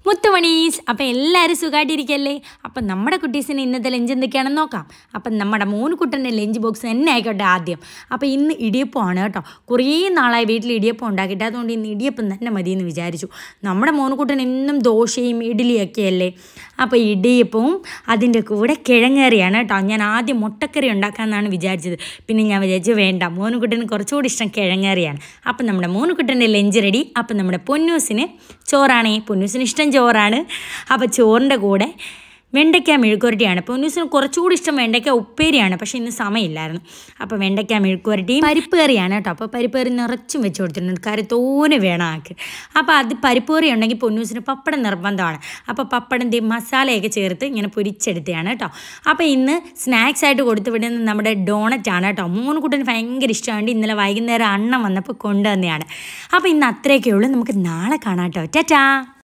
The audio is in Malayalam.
മുത്തുമണീസ് അപ്പം എല്ലാവരും സുഖമായിട്ടിരിക്കല്ലേ അപ്പം നമ്മുടെ കുട്ടീസിന് ഇന്നത്തെ ലഞ്ച് എന്തൊക്കെയാണെന്ന് നോക്കാം അപ്പം നമ്മുടെ മൂന്ന് കുട്ടൻ്റെ ലഞ്ച് ബോക്സ് തന്നെ ആയിക്കോട്ടെ ആദ്യം അപ്പം ഇന്ന് ഇടിയപ്പമാണ് കേട്ടോ കുറേ നാളായി വീട്ടിൽ ഇടിയപ്പം ഉണ്ടാക്കിയിട്ട് അതുകൊണ്ട് ഇന്ന് ഇടിയപ്പം തന്നെ മതി എന്ന് വിചാരിച്ചു നമ്മുടെ മോനുകുട്ടൻ എന്നും ദോശയും ഇഡ്ഡലിയൊക്കെ അല്ലേ അപ്പോൾ ഇടിയപ്പവും അതിൻ്റെ കൂടെ കിഴങ്ങേറിയാണ് കേട്ടോ ഞാൻ ആദ്യം മുട്ടക്കറി ഉണ്ടാക്കാമെന്നാണ് വിചാരിച്ചത് പിന്നെ ഞാൻ വിചാരിച്ചു വേണ്ട മോനുകുട്ടന് കുറച്ചുകൂടി ഇഷ്ടം കിഴങ്ങേറിയാണ് അപ്പം നമ്മുടെ മോനുകുട്ടൻ്റെ ലഞ്ച് റെഡി അപ്പം നമ്മുടെ പൊന്നൂസിന് ചോറാണേ പൊന്നൂസിന് ഇഷ്ടം ചോറാണ് അപ്പോൾ ചോറിൻ്റെ കൂടെ വെണ്ടയ്ക്ക മെഴുക്കുരട്ടിയാണ് പൊന്നൂസിന് കുറച്ചുകൂടി ഇഷ്ടം വെണ്ടയ്ക്ക ഉപ്പേരിയാണ് പക്ഷേ ഇന്ന് സമയമില്ലായിരുന്നു അപ്പോൾ വെണ്ടയ്ക്ക മെഴുക്കുരട്ടിയും പരിപ്പ് കറിയാണ് കേട്ടോ അപ്പോൾ പരിപ്പ് കറി നിറച്ചും വെച്ച് കൊടുത്തിട്ടുണ്ട് കറി തോനെ വേണം ആക്ക് അപ്പോൾ അത് പരിപ്പ് കറി ഉണ്ടെങ്കിൽ പൊന്നൂസിന് പപ്പടം നിർബന്ധമാണ് അപ്പോൾ പപ്പടം ദേ മസാലയൊക്കെ ചേർത്ത് ഇങ്ങനെ പൊരിച്ചെടുത്തതാണ് കേട്ടോ അപ്പോൾ ഇന്ന് സ്നാക്സ് ആയിട്ട് കൊടുത്തു വിടുന്നത് നമ്മുടെ ഡോണറ്റ് ആണ് കേട്ടോ മൂന്ന് കൂട്ടിന് ഭയങ്കര ഇഷ്ടമാണ് ഇന്നലെ വൈകുന്നേരം അണ്ണം വന്നപ്പോൾ കൊണ്ടുവന്നെയാണ് അപ്പോൾ ഇന്ന് അത്രയൊക്കെ ഉള്ളൂ നമുക്ക് നാളെ കാണാം കേട്ടോ ടാറ്റാ